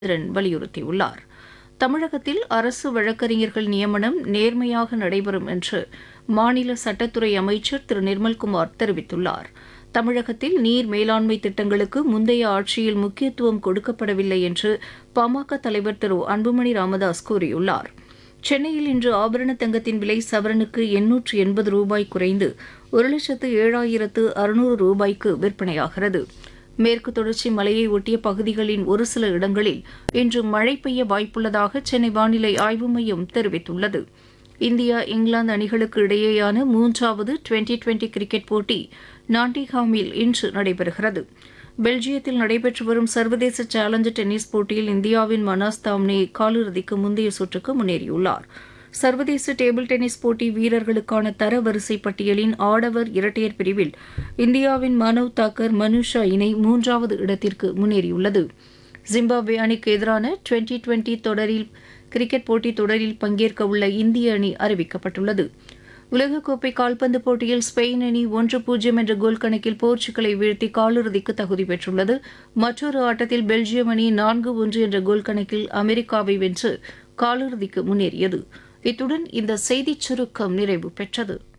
திரன் வலியுறுத்தியுள்ளார் தமிழகத்தில் அரசு வழக்கறிஞர்கள் நியமனம் நேர்மையாக நடைபெறும் என்று மாநில சட்டத்துறை அமைச்சர் திரு நிர்மல்குமார் தெரிவித்துள்ளார் தமிழகத்தில் நீர் மேலாண்மை திட்டங்களுக்கு முந்தைய ஆட்சியில் முக்கியத்துவம் கொடுக்கப்படவில்லை என்று பாமக தலைவர் திரு அன்புமணி ராமதாஸ் கூறியுள்ளார் சென்னையில் இன்று ஆபரண தங்கத்தின் விலை சவரனுக்கு எண்ணூற்று எண்பது ரூபாய் குறைந்து ஒரு லட்சத்து ஏழாயிரத்து அறுநூறு ரூபாய்க்கு விற்பனையாகிறது மேற்கு தொடர்ச்சி மலையை ஒட்டிய பகுதிகளின் ஒரு சில இடங்களில் இன்று மழை பெய்ய வாய்ப்புள்ளதாக சென்னை வானிலை ஆய்வு மையம் தெரிவித்துள்ளது இந்தியா இங்கிலாந்து அணிகளுக்கு இடையேயான மூன்றாவது டுவெண்டி டுவெண்டி கிரிக்கெட் போட்டி நாட்டிங்ஹாமில் இன்று நடைபெறுகிறது பெல்ஜியத்தில் நடைபெற்று வரும் சர்வதேச சேலஞ்சர் டென்னிஸ் போட்டியில் இந்தியாவின் மனாஸ் தாம்னே காலிறுதிக்கு முந்தைய சுற்றுக்கு முன்னேறியுள்ளார் சர்வதேச டேபிள் டென்னிஸ் போட்டி வீரர்களுக்கான தரவரிசை பட்டியலின் ஆடவர் இரட்டையர் பிரிவில் இந்தியாவின் மனவ் தாக்கர் மனுஷா இணை மூன்றாவது இடத்திற்கு முன்னேறியுள்ளது ஜிம்பாப்வே அணிக்கு எதிரான டுவெண்டி டுவெண்டி தொடரில் கிரிக்கெட் போட்டித் தொடரில் பங்கேற்க உள்ள இந்திய அணி அறிவிக்கப்பட்டுள்ளது உலகக்கோப்பை கால்பந்து போட்டியில் ஸ்பெயின் அணி ஒன்று பூஜ்ஜியம் என்ற கோல் கணக்கில் போர்ச்சுகலை வீழ்த்தி காலிறுதிக்கு தகுதி பெற்றுள்ளது மற்றொரு ஆட்டத்தில் பெல்ஜியம் அணி நான்கு ஒன்று என்ற கோல் கணக்கில் அமெரிக்காவை வென்று காலிறுதிக்கு முன்னேறியது இத்துடன் இந்த செய்திச் சுருக்கம் நிறைவு பெற்றது